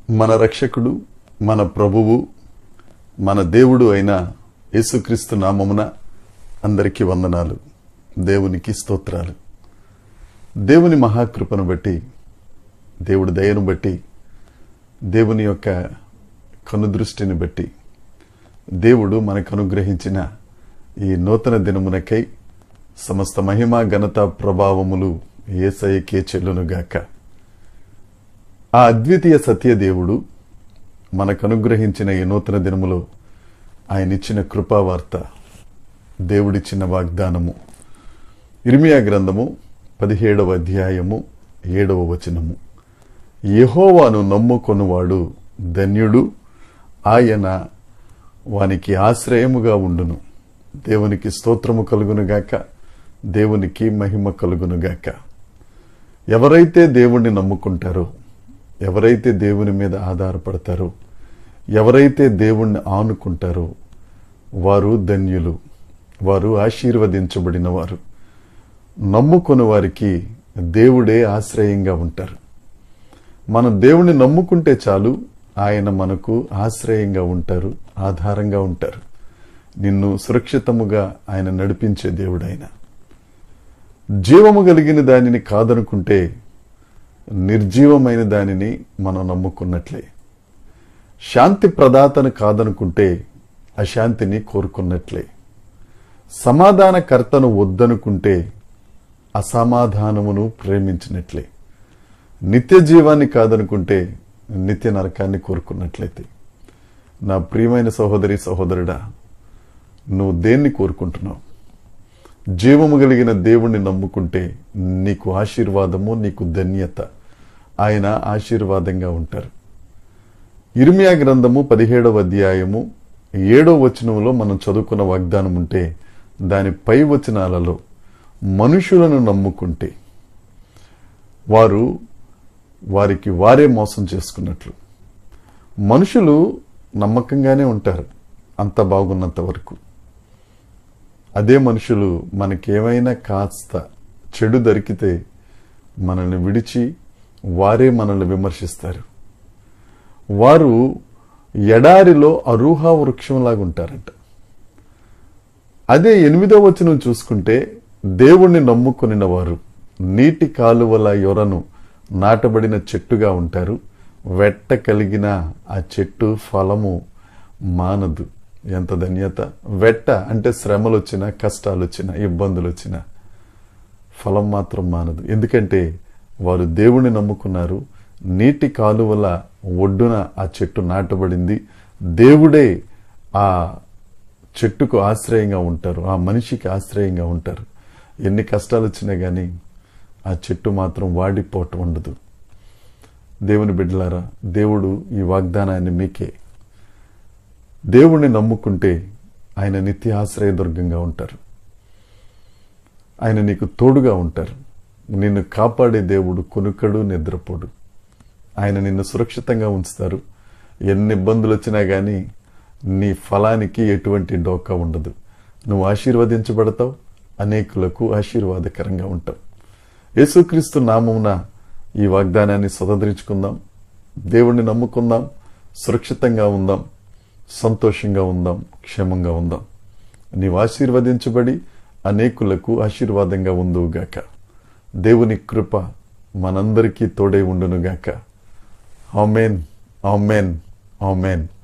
మన రక్షకుడు మన ప్రభువు మన దేవుడు అయిన యేసుక్రీస్తు నామమున అందరికీ వందనాలు దేవునికి స్తోత్రాలు దేవుని మహాకృపను బట్టి దేవుడి దయను బట్టి దేవుని యొక్క కనుదృష్టిని బట్టి దేవుడు మనకు అనుగ్రహించిన ఈ నూతన దినమునకై సమస్త మహిమ ఘనత ప్రభావములు ఏసయ్యకే చెల్లునుగాక ఆ అద్వితీయ సత్యదేవుడు మనకు అనుగ్రహించిన ఈ నూతన దినములో ఆయన ఇచ్చిన కృపావార్త దేవుడిచ్చిన వాగ్దానము ఇర్మియా గ్రంథము పదిహేడవ అధ్యాయము ఏడవ వచనము యహోవాను నమ్ముకొనువాడు ధన్యుడు ఆయన వానికి ఆశ్రయముగా ఉండును దేవునికి స్తోత్రము కలుగునుగాక దేవునికి మహిమ కలుగునుగాక ఎవరైతే దేవుణ్ణి నమ్ముకుంటారో ఎవరైతే దేవుని మీద ఆధారపడతారో ఎవరైతే దేవుణ్ణి ఆనుకుంటారో వారు ధన్యులు వారు ఆశీర్వదించబడిన వారు నమ్ముకుని వారికి దేవుడే ఆశ్రయంగా ఉంటారు మనం దేవుణ్ణి నమ్ముకుంటే చాలు ఆయన మనకు ఆశ్రయంగా ఉంటారు ఆధారంగా ఉంటారు నిన్ను సురక్షితముగా ఆయన నడిపించే దేవుడైన జీవము కలిగిన దానిని కాదనుకుంటే నిర్జీవమైన దానిని మనం నమ్ముకున్నట్లే శాంతి ప్రదాతను కాదనుకుంటే అశాంతిని కోరుకున్నట్లే సమాధానకర్తను వద్దనుకుంటే అసమాధానమును ప్రేమించినట్లే నిత్య జీవాన్ని కాదనుకుంటే నిత్య నరకాన్ని కోరుకున్నట్లయితే నా ప్రియమైన సహోదరి సహోదరుడా నువ్వు దేన్ని కోరుకుంటున్నావు జీవము కలిగిన దేవుణ్ణి నమ్ముకుంటే నీకు ఆశీర్వాదము నీకు ధన్యత ఆయన ఆశీర్వాదంగా ఉంటారు ఇర్మియా గ్రంథము పదిహేడవ అధ్యాయము ఏడవ వచనంలో మనం చదువుకున్న వాగ్దానం ఉంటే దాని పై వచనాలలో మనుషులను నమ్ముకుంటే వారు వారికి వారే మోసం చేసుకున్నట్లు మనుషులు నమ్మకంగానే ఉంటారు అంత బాగున్నంత వరకు అదే మనుషులు మనకేమైనా కాస్త చెడు దొరికితే మనల్ని విడిచి వారే మనల్ని విమర్శిస్తారు వారు ఎడారిలో అరూహా వృక్షంలాగా ఉంటారంట అదే ఎనిమిదో వచనం చూసుకుంటే దేవుణ్ణి నమ్ముకొనిన వారు నీటి కాలువల యొరను నాటబడిన చెట్టుగా ఉంటారు వెట్ట కలిగిన ఆ చెట్టు ఫలము మానదు ఎంత ధన్యత వెట్ట అంటే శ్రమలు వచ్చినా కష్టాలు వచ్చినా ఇబ్బందులు వచ్చినా ఫలం మాత్రం మానదు ఎందుకంటే వారు దేవుణ్ణి నమ్ముకున్నారు నీటి కాలువల ఒడ్డున ఆ చెట్టు నాటబడింది దేవుడే ఆ చెట్టుకు ఆశ్రయంగా ఉంటారు ఆ మనిషికి ఆశ్రయంగా ఉంటారు ఎన్ని కష్టాలు వచ్చినా కానీ ఆ చెట్టు మాత్రం వాడిపోవటం ఉండదు దేవుని బిడ్డలారా దేవుడు ఈ వాగ్దానాన్ని మీకే దేవుణ్ణి నమ్ముకుంటే ఆయన నిత్య ఆశ్రయదుర్గంగా ఉంటారు ఆయన నీకు తోడుగా ఉంటారు నిన్ను కాపాడే దేవుడు కొనుకడు నిద్రపోడు ఆయన నిన్ను సురక్షితంగా ఉంచుతారు ఎన్ని ఇబ్బందులు వచ్చినా కానీ నీ ఫలానికి ఎటువంటి డోకా ఉండదు నువ్వు ఆశీర్వదించబడతావు అనేకులకు ఆశీర్వాదకరంగా ఉంటావు యేసుక్రీస్తు నామమున ఈ వాగ్దానాన్ని స్వతంత్రించుకుందాం దేవుణ్ణి నమ్ముకుందాం సురక్షితంగా ఉందాం సంతోషంగా ఉందాం క్షేమంగా ఉందాం నీవు ఆశీర్వదించబడి అనేకులకు ఆశీర్వాదంగా ఉందువుగాక దేవుని కృప మనందరికీ తోడై ఉండునుగాక ఆమెన్ ఆమెన్ ఆమెన్